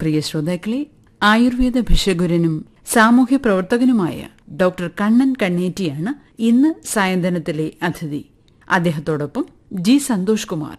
പ്രിയ ശ്രോതാക്കളെ ആയുർവേദ ഭിഷഗുരനും സാമൂഹ്യ പ്രവർത്തകനുമായ ഡോക്ടർ കണ്ണൻ കണ്ണേറ്റിയാണ് ഇന്ന് സായന്തനത്തിലെ അതിഥി അദ്ദേഹത്തോടൊപ്പം ജി സന്തോഷ് കുമാർ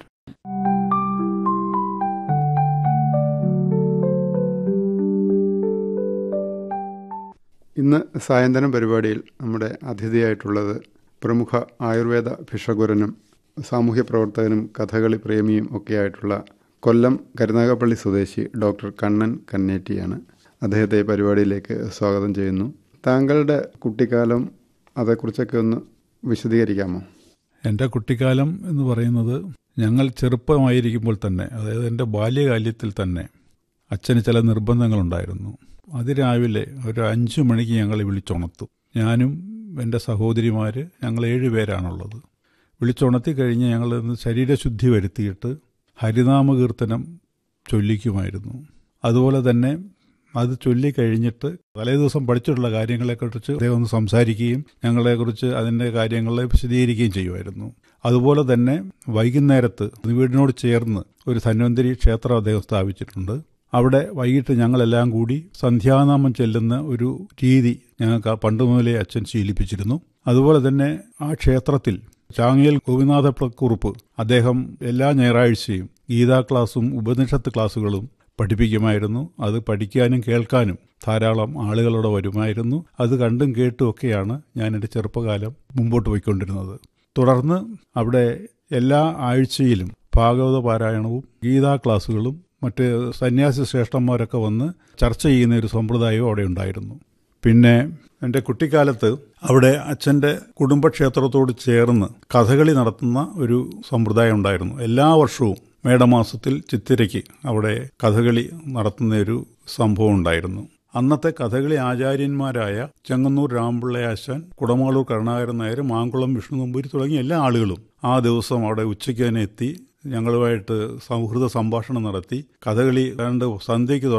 ഇന്ന് സായന്തനം പരിപാടിയിൽ നമ്മുടെ അതിഥിയായിട്ടുള്ളത് പ്രമുഖ ആയുർവേദ ഭിഷഗുരനും സാമൂഹ്യ പ്രവർത്തകനും കഥകളി പ്രേമിയും ഒക്കെയായിട്ടുള്ള കൊല്ലം കരുനാഗപ്പള്ളി സ്വദേശി ഡോക്ടർ കണ്ണൻ കന്നേറ്റിയാണ് അദ്ദേഹത്തെ ഈ പരിപാടിയിലേക്ക് സ്വാഗതം ചെയ്യുന്നു താങ്കളുടെ കുട്ടിക്കാലം അതേക്കുറിച്ചൊക്കെ ഒന്ന് വിശദീകരിക്കാമോ എൻ്റെ കുട്ടിക്കാലം എന്ന് പറയുന്നത് ഞങ്ങൾ ചെറുപ്പമായിരിക്കുമ്പോൾ തന്നെ അതായത് എൻ്റെ ബാല്യകാല്യത്തിൽ തന്നെ അച്ഛന് ചില നിർബന്ധങ്ങളുണ്ടായിരുന്നു അതിരാവിലെ ഒരു അഞ്ചു മണിക്ക് ഞങ്ങളെ വിളിച്ചുണർത്തും ഞാനും എൻ്റെ സഹോദരിമാർ ഞങ്ങൾ ഏഴ് പേരാണുള്ളത് വിളിച്ചുണർത്തി കഴിഞ്ഞ് ഞങ്ങൾ ശരീരശുദ്ധി വരുത്തിയിട്ട് ഹരിനാമകീർത്തനം ചൊല്ലിക്കുമായിരുന്നു അതുപോലെ തന്നെ അത് ചൊല്ലിക്കഴിഞ്ഞിട്ട് തലേ ദിവസം പഠിച്ചിട്ടുള്ള കാര്യങ്ങളെക്കുറിച്ച് അദ്ദേഹം ഒന്ന് സംസാരിക്കുകയും ഞങ്ങളെക്കുറിച്ച് അതിൻ്റെ കാര്യങ്ങളെ വിശദീകരിക്കുകയും ചെയ്യുമായിരുന്നു അതുപോലെ തന്നെ വൈകുന്നേരത്ത് വീടിനോട് ചേർന്ന് ഒരു ധന്വന്തരി ക്ഷേത്രം അദ്ദേഹം സ്ഥാപിച്ചിട്ടുണ്ട് അവിടെ വൈകിട്ട് ഞങ്ങളെല്ലാം കൂടി സന്ധ്യാനാമം ചെല്ലുന്ന ഒരു രീതി ഞങ്ങൾക്ക് പണ്ട് മുതലേ അച്ഛൻ ശീലിപ്പിച്ചിരുന്നു അതുപോലെ തന്നെ ആ ക്ഷേത്രത്തിൽ ചാങ്ങിയൽ ഗോപിനാഥക്കുറുപ്പ് അദ്ദേഹം എല്ലാ ഞായറാഴ്ചയും ഗീതാ ക്ലാസും ഉപനിഷത്ത് ക്ലാസ്സുകളും പഠിപ്പിക്കുമായിരുന്നു അത് പഠിക്കാനും കേൾക്കാനും ധാരാളം ആളുകളോട് വരുമായിരുന്നു അത് കണ്ടും കേട്ടും ഒക്കെയാണ് ഞാൻ എൻ്റെ ചെറുപ്പകാലം മുമ്പോട്ട് പോയിക്കൊണ്ടിരുന്നത് തുടർന്ന് അവിടെ എല്ലാ ആഴ്ചയിലും ഭാഗവത പാരായണവും ഗീതാ ക്ലാസ്സുകളും മറ്റ് സന്യാസി ശ്രേഷ്ഠന്മാരൊക്കെ വന്ന് ചർച്ച ചെയ്യുന്ന ഒരു സമ്പ്രദായവും അവിടെ ഉണ്ടായിരുന്നു പിന്നെ എൻ്റെ കുട്ടിക്കാലത്ത് അവിടെ അച്ഛൻ്റെ കുടുംബക്ഷേത്രത്തോട് ചേർന്ന് കഥകളി നടത്തുന്ന ഒരു സമ്പ്രദായം ഉണ്ടായിരുന്നു എല്ലാ വർഷവും മേടമാസത്തിൽ ചിത്തിരയ്ക്ക് അവിടെ കഥകളി നടത്തുന്ന ഒരു സംഭവം ഉണ്ടായിരുന്നു അന്നത്തെ കഥകളി ആചാര്യന്മാരായ ചെങ്ങന്നൂർ രാമപിള്ളയാശാൻ കുടമാളൂർ കരുണാകരൻ നായർ മാങ്കുളം വിഷ്ണു നമ്പൂരി തുടങ്ങിയ എല്ലാ ആളുകളും ആ ദിവസം അവിടെ ഉച്ചയ്ക്ക് തന്നെ എത്തി ഞങ്ങളുമായിട്ട് സൗഹൃദ സംഭാഷണം നടത്തി കഥകളി ഏതാണ്ട് സന്ധ്യയ്ക്ക്